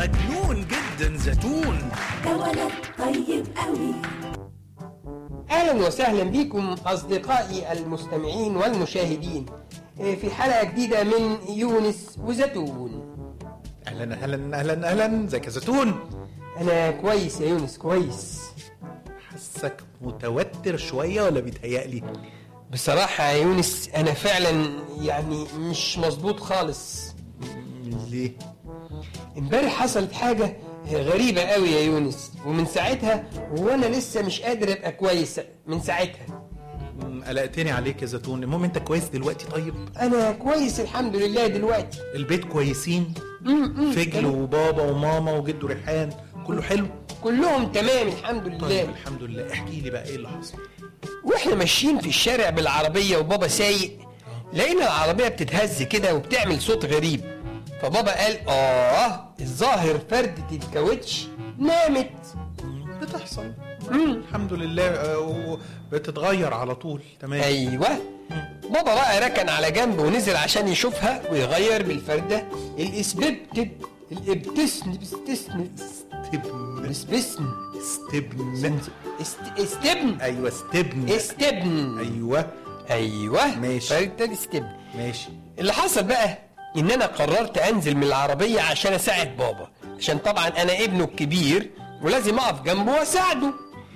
مجنون جدا زيتون ده ولد طيب قوي اهلا وسهلا بكم اصدقائي المستمعين والمشاهدين إيه، في حلقه جديده من يونس وزيتون اهلا اهلا اهلا اهلا ازيك يا زيتون انا كويس يا يونس كويس حاسك متوتر شويه ولا بيتهيألي بصراحه يا يونس انا فعلا يعني مش مظبوط خالص ليه امبارح حصلت حاجه غريبه قوي يا يونس ومن ساعتها وانا لسه مش قادر ابقى كويس من ساعتها مم، قلقتني عليك يا زيتون المهم انت كويس دلوقتي طيب انا كويس الحمد لله دلوقتي البيت كويسين م- م. فجل وبابا وماما وجدو ريحان كله حلو كلهم تمام الحمد لله طيب الحمد لله احكي لي بقى ايه اللي حصل واحنا ماشيين في الشارع بالعربية وبابا سايق لقينا العربية بتتهز كده وبتعمل صوت غريب فبابا قال اه الظاهر فردة الكاوتش نامت مم، بتحصل مم. الحمد لله آه، وبتتغير على طول تمام ايوه بابا بقى ركن على جنب ونزل عشان يشوفها ويغير بالفردة الاسببتب الابتسن بستسن استبن اسبسن استبن است... استبن ايوه استبن استبن ايوه ايوه ماشي. فردة استبن ماشي اللي حصل بقى ان انا قررت انزل من العربية عشان اساعد بابا عشان طبعا انا ابنه الكبير ولازم اقف جنبه واساعده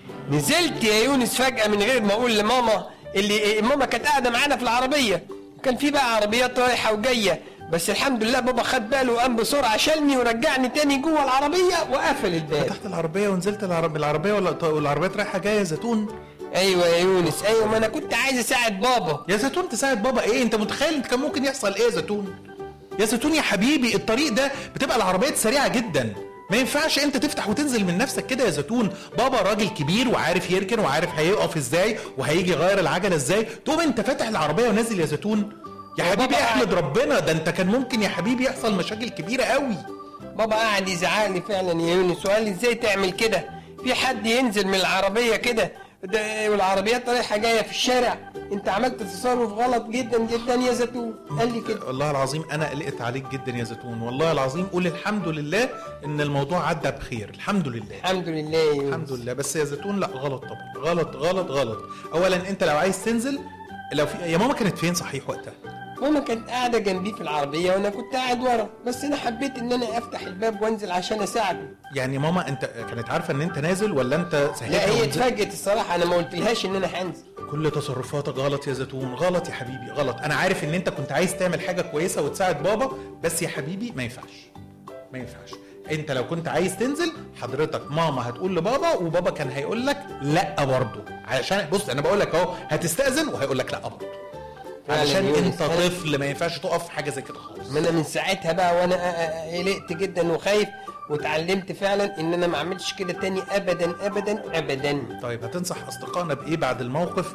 نزلت يا يونس فجأة من غير ما اقول لماما اللي ماما كانت قاعدة معانا في العربية وكان في بقى عربيات رايحة وجاية بس الحمد لله بابا خد باله وقام بسرعة شالني ورجعني تاني جوه العربية وقفل الباب فتحت العربيه ونزلت العرب... العربيه ولا والعربيات رايحه جايه يا زيتون ايوه يا يونس ايوه ما انا كنت عايز اساعد بابا يا زيتون تساعد بابا ايه انت متخيل انت كان ممكن يحصل ايه يا زيتون يا زيتون يا حبيبي الطريق ده بتبقى العربيات سريعه جدا ما ينفعش انت تفتح وتنزل من نفسك كده يا زيتون بابا راجل كبير وعارف يركن وعارف هيقف ازاي وهيجي يغير العجله ازاي تقوم انت فاتح العربيه ونازل يا زيتون يا هو حبيبي بابا احمد ربنا ده انت كان ممكن يا حبيبي يحصل مشاكل كبيره قوي بابا قاعد يزعقلي فعلا يا يونس وقال لي ازاي تعمل كده في حد ينزل من العربيه كده ده والعربيات رايحه جايه في الشارع انت عملت تصرف غلط جدا جدا يا زيتون قال لي كده والله العظيم انا قلقت عليك جدا يا زيتون والله العظيم قول الحمد لله ان الموضوع عدى بخير الحمد لله الحمد لله يا يونس الحمد لله بس يا زيتون لا غلط طبعا غلط غلط غلط اولا انت لو عايز تنزل لو في يا ماما كانت فين صحيح وقتها ماما كانت قاعده جنبي في العربيه وانا كنت قاعد ورا بس انا حبيت ان انا افتح الباب وانزل عشان اساعده يعني ماما انت كانت عارفه ان انت نازل ولا انت صحيح لا هي اتفاجئت الصراحه انا ما قلتلهاش ان انا هنزل كل تصرفاتك غلط يا زيتون غلط يا حبيبي غلط انا عارف ان انت كنت عايز تعمل حاجه كويسه وتساعد بابا بس يا حبيبي ما ينفعش ما ينفعش انت لو كنت عايز تنزل حضرتك ماما هتقول لبابا وبابا كان هيقول لك لا برضه علشان بص انا بقول لك اهو هتستاذن وهيقول لك لا برضه فعلا علشان يونس، انت فعلا. طفل ما ينفعش تقف في حاجه زي كده خالص ما انا من ساعتها بقى وانا آه، آه، قلقت جدا وخايف واتعلمت فعلا ان انا ما اعملش كده تاني ابدا ابدا ابدا طيب هتنصح اصدقائنا بايه بعد الموقف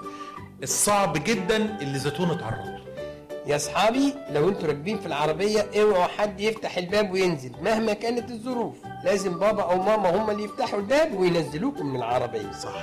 الصعب جدا اللي زيتون اتعرض له يا اصحابي لو انتوا راكبين في العربيه اوعوا حد يفتح الباب وينزل مهما كانت الظروف لازم بابا او ماما هم اللي يفتحوا الباب وينزلوكم من العربيه صح